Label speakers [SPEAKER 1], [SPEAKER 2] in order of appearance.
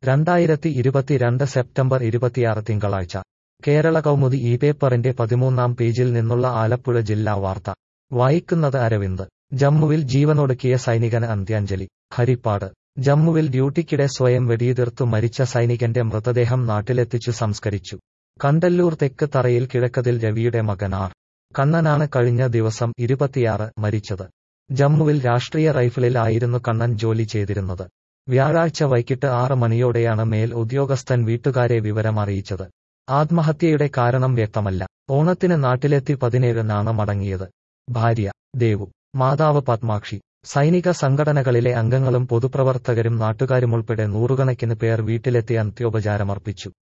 [SPEAKER 1] രണ്ടായിരത്തി ഇരുപത്തിരണ്ട് സെപ്റ്റംബർ ഇരുപത്തിയാറ് തിങ്കളാഴ്ച കേരള കൗമുദി ഈ പേപ്പറിന്റെ പതിമൂന്നാം പേജിൽ നിന്നുള്ള ആലപ്പുഴ ജില്ലാ വാർത്ത വായിക്കുന്നത് അരവിന്ദ് ജമ്മുവിൽ ജീവനൊടുക്കിയ സൈനികന് അന്ത്യാഞ്ജലി ഹരിപ്പാട് ജമ്മുവിൽ ഡ്യൂട്ടിക്കിടെ സ്വയം വെടിയുതിർത്തു മരിച്ച സൈനികന്റെ മൃതദേഹം നാട്ടിലെത്തിച്ചു സംസ്കരിച്ചു കണ്ടല്ലൂർ തെക്ക് തറയിൽ കിഴക്കതിൽ രവിയുടെ മകൻ ആർ കണ്ണനാണ് കഴിഞ്ഞ ദിവസം ഇരുപത്തിയാറ് മരിച്ചത് ജമ്മുവിൽ രാഷ്ട്രീയ റൈഫിളിൽ ആയിരുന്നു കണ്ണൻ ജോലി ചെയ്തിരുന്നത് വ്യാഴാഴ്ച വൈകിട്ട് ആറ് മണിയോടെയാണ് മേൽ ഉദ്യോഗസ്ഥൻ വീട്ടുകാരെ വിവരം അറിയിച്ചത് ആത്മഹത്യയുടെ കാരണം വ്യക്തമല്ല ഓണത്തിന് നാട്ടിലെത്തി പതിനേഴിനാണ് മടങ്ങിയത് ഭാര്യ ദേവു മാതാവ് പത്മാക്ഷി സൈനിക സംഘടനകളിലെ അംഗങ്ങളും പൊതുപ്രവർത്തകരും നാട്ടുകാരുമുൾപ്പെടെ നൂറുകണക്കിന് പേർ വീട്ടിലെത്തി അന്ത്യോപചാരമർപ്പിച്ചു